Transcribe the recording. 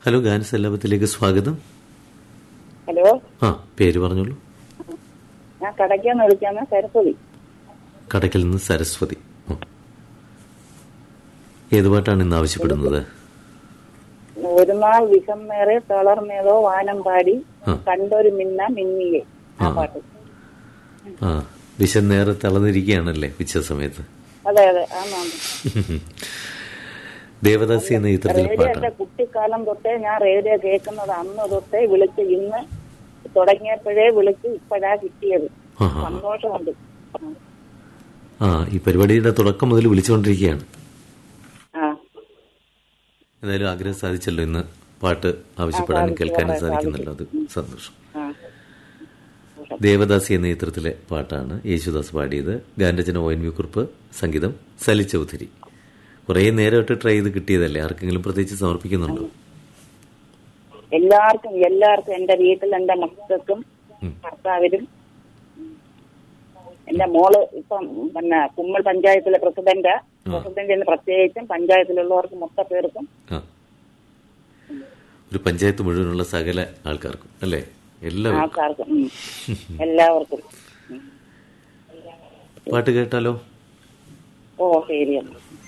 Hello ഗാനസ് എല്ലാപത്തിലേക്ക് സ്വാഗതം hello ആ പേര് പറഞ്ഞോളൂ ഞാൻ കടയ്ക്കാന്ന് വിളിക്കാന്ന് സരസ്വതി കടക്കിൽ നിന്ന് സരസ്വതി ഉം. ഏത് പാട്ടാണ് ഇന്ന് ആവശ്യപ്പെടുന്നത് ഒരു നാൾ വിഷമേറെ തളർന്നേതോ വാനം പാടി ആ. കണ്ടൊരു മിന്ന മിന്നിയെ ആ ആ. പാട്ട് ആ വിശന്നേറെ തളർന്നിരിക്കുകയാണല്ലേ ഉച്ച സമയത്ത് അതെ അതെ ആന്നാണ് ദേവദാസി എന്ന ചിത്രത്തിലെ റേഡിയോ പാട്ടാണ് കുട്ടിക്കാലം തൊട്ടേ ഞാൻ റേഡിയോ കേൾക്കുന്നത് അന്ന് തൊട്ടേ വിളിച്ച് ഇന്ന് തുടങ്ങിയപ്പോഴേ വിളിച്ച് ഇപ്പോഴാ കിട്ടിയത് ആ, ആ, ആ. സന്തോഷമുണ്ട് ആ ഈ പരിപാടിയുടെ തുടക്കം മുതൽ വിളിച്ചുകൊണ്ടിരിക്കുകയാണ് ആ എന്തായാലും ആഗ്രഹം സാധിച്ചല്ലോ ഇന്ന് പാട്ട് ആവശ്യപ്പെടാനും സാധിച്ചു, കേൾക്കാനും വളരെ സാധിക്കുന്നല്ലോ അത് സന്തോഷം ആ ദേവദാസി എന്ന ചിത്രത്തിലെ പാട്ടാണ് യേശുദാസ് പാടിയത് ഗാനരചന ഒ എൻ വി കുറുപ്പ് സംഗീതം സലി ചൗധരി കുറേ നേരമായിട്ട് ട്രൈ ചെയ്ത് കിട്ടിയതല്ലേ ആർക്കെങ്കിലും പ്രത്യേകിച്ച് സമർപ്പിക്കുന്നുണ്ടോ എല്ലാവർക്കും എല്ലാവർക്കും എന്റെ വീട്ടിൽ എന്റെ മക്കൾക്കും ഉം. ഭർത്താവിനും എന്റെ മോള് ഇപ്പം പിന്നെ കുമ്മൽ പഞ്ചായത്തിലെ പ്രസിഡന്റ് പ്രസിഡന്റിന് പ്രത്യേകിച്ചും പഞ്ചായത്തിലുള്ളവർക്ക് മൊത്ത പേർക്കും ആ ഒരു പഞ്ചായത്ത് മുഴുവനുള്ള സകല ആൾക്കാർക്കും അല്ലേ എല്ലാവർക്കും ആൾക്കാർക്കും ഉം. എല്ലാവർക്കും ഉം. പാട്ട് കേട്ടാലോ ഓ ശരി എന്നാ